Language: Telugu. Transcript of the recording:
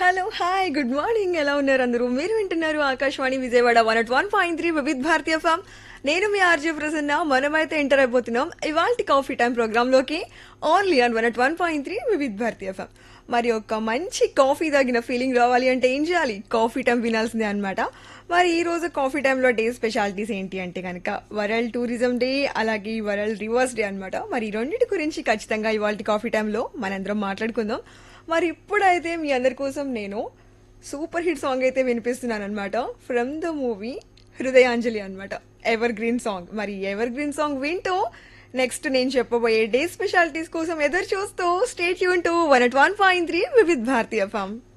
హలో హాయ్ గుడ్ మార్నింగ్ ఎలా ఉన్నారు అందరూ మీరు వింటున్నారు Akashvani Vijayawada one at one point three Vividh Bharati FM నేను మీ ఆర్జే ప్రసన్న మనమైతే ఎంటర్ అయిపోతున్నాం ఇవాళ కాఫీ టైం ప్రోగ్రామ్ లోకి only on one at one point three Vividh Bharati FM మరి ఒక మంచి కాఫీ తాగిన ఫీలింగ్ రావాలి అంటే ఏం చేయాలి కాఫీ టైం వినాల్సిందే అనమాట మరి ఈ రోజు కాఫీ టైంలో డే స్పెషాలిటీస్ ఏంటి అంటే కనుక వరల్డ్ టూరిజం డే అలాగే వరల్డ్ రివర్స్ డే అనమాట మరి ఈ రెండింటి గురించి ఖచ్చితంగా ఇవాళ కాఫీ టైంలో మనందరం మాట్లాడుకుందాం మరి ఇప్పుడైతే మీ అందరి కోసం నేను సూపర్ హిట్ సాంగ్ అయితే వినిపిస్తున్నాను అనమాట ఫ్రమ్ ద మూవీ హృదయాంజలి అనమాట ఎవర్ గ్రీన్ సాంగ్ మరి ఎవర్ గ్రీన్ సాంగ్ వింటూ నెక్స్ట్ నేను చెప్పబోయే డే స్పెషాలిటీస్ కోసం ఎదురు చూస్తూ స్టేట్ యూన్ to one at one point three Vividh Bharati form